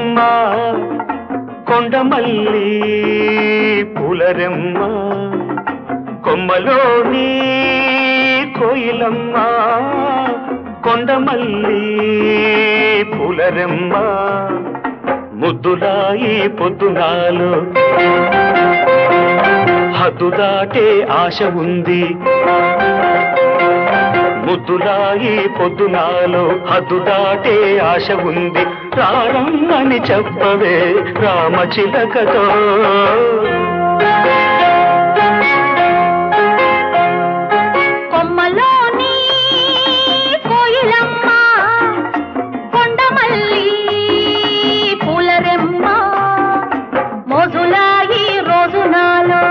కోయిలమ్మ కొండమల్లి పూలరెమ్మ కొమ్మలోని కోయిలమ్మ కొండమల్లి పూలరెమ్మ ముద్దులాయి పొద్దునాలు హద్దు దాటే ఆశ ఉంది ముద్దులాయి పొద్దునాలో హద్దు దాటే ఆశ ఉంది రారమ్మని చెప్పవే రామచిలకతో కొమ్మలోని కోయిలమ్మ కొండమల్లి పూలరెమ్మ మోజులాయి రోజు నాలో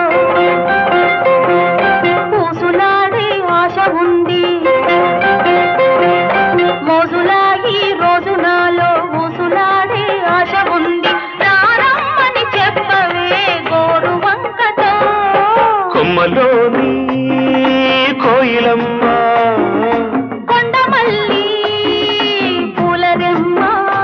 పూసులాడే ఆశ ఉంది మోజులాయి రోజు నాలో పూసులాడే ఆశ ఉంది రారమ్మని చెప్పవే గోరు వంకతో కొమ్మలోని కోయిలమ్మ కొండమల్లి పూలరెమ్మ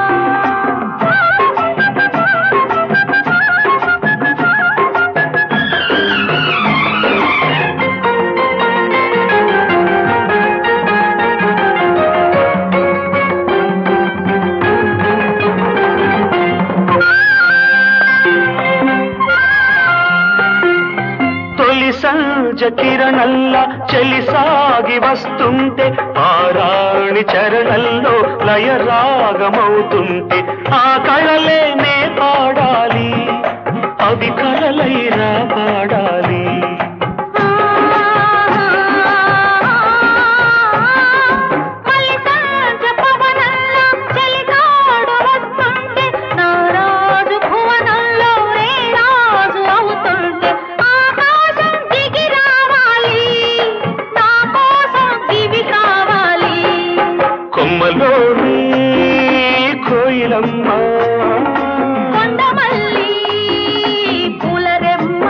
తొలి సంజ కిరణల్ల చెలి సాగి వస్తుంటే ఆరాణి చరణల్లో లయ రాగమవుతుంటే ఆ కళలే నే పాడాలి అవి కళలైరా పాడాలి మల్లికార్జ పవనంలో చెలికాడు వస్తుంటే నా రాజు భువనంలో రే రాజు అవుతుంటే ఆకాశం దిగి రావాలి నా కోసం దివి కావాలి కొమ్మలోని కోయిలమ్మ కొండమల్లి పూలరెమ్మ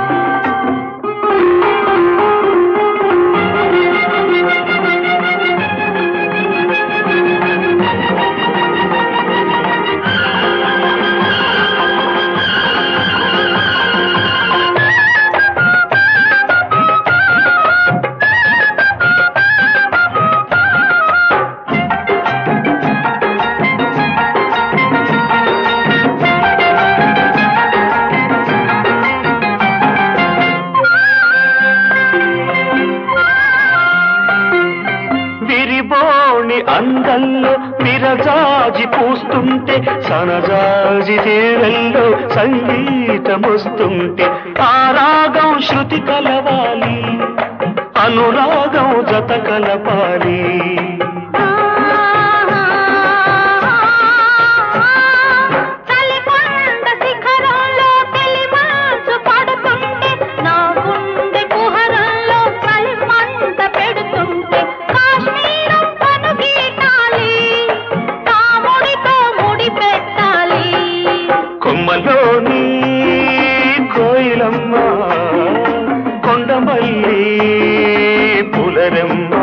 విరిబోణి అందంలో విరజాజి పూస్తుంటే సనజాజి తీరల్లో సంగీతమొస్తుంటే ఆ రాగం శృతి కలవాలి అనురాగం జత కలపాలి చలికొండ శిఖరంలో తెలిమాచు పడుతుంటే నా గుండె కుహరంలో చలిమంట పెడుతుంటే కాశ్మీరం పను గీటాలి రాముడితో ముడి పెట్టాలి కొమ్మలోని కోయిలమ్మ కొండమల్లి పులరెమ్మ